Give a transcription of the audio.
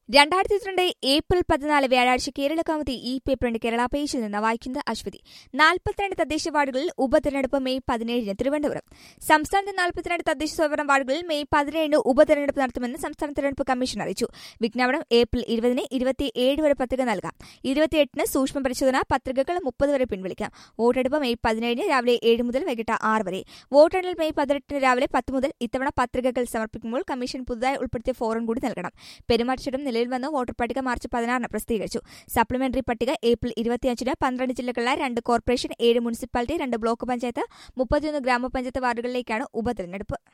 രണ്ടായിരത്തി ഇരുപത്തിരണ്ട് ഏപ്രിൽ പതിനാല് വ്യാഴാഴ്ച കേരള കൗമുദി ഈ പേപ്പറിന്റെ കേരള പേജിൽ നിന്ന് വായിക്കുന്നത് അശ്വതി നാൽപ്പത്തിരണ്ട് തദ്ദേശ വാർഡുകളിൽ ഉപതെരഞ്ഞെടുപ്പ് മെയ് പതിനേഴിന് തിരുവനന്തപുരം സംസ്ഥാനത്തെ നാൽപ്പത്തിരണ്ട് തദ്ദേശ സ്വയംഭരണ വാർഡുകളിൽ മെയ് പതിനേഴിന് ഉപതെരഞ്ഞെടുപ്പ് നടത്തുമെന്ന് സംസ്ഥാന തെരഞ്ഞെടുപ്പ് കമ്മീഷൻ അറിയിച്ചു വിജ്ഞാപനം ഏപ്രിൽ ഇരുപതിന് ഇരുപത്തിയേഴ് വരെ പത്രിക നൽകാം ഇരുപത്തിയെട്ടിന് സൂക്ഷ്മ പരിശോധന പത്രികകൾ മുപ്പത് വരെ പിൻവലിക്കാം വോട്ടെടുപ്പ് മെയ് പതിനേഴിന് രാവിലെ ഏഴ് മുതൽ വൈകിട്ട് ആറ് വരെ വോട്ടെണ്ണൽ മെയ് പതിനെട്ടിന് രാവിലെ പത്ത് മുതൽ ഇത്തവണ പത്രികകൾ സമർപ്പിക്കുമ്പോൾ കമ്മീഷൻ പുതുതായി ഉൾപ്പെടുത്തിയ ഫോറം കൂടി നൽകണം പെരുമാറ്റച്ചട്ടം നിലവിൽ വന്ന് വോട്ടർ പട്ടിക മാർച്ച് പതിനാറിന് പ്രസിദ്ധീകരിച്ചു സപ്ലിമെന്ററി പട്ടിക ഏപ്രിൽ ഇരുപത്തിയഞ്ചിന് പന്ത്രണ്ട് ജില്ലകളിലെ രണ്ട് കോർപ്പറേഷൻ ഏഴ് മുനിസിപ്പാലിറ്റി രണ്ട് ബ്ലോക്ക് പഞ്ചായത്ത് മുപ്പത്തിയൊന്ന് ഗ്രാമപഞ്ചായത്ത് വാർഡുകളിലേക്കാണ് ഉപതെരഞ്ഞെടുപ്പ്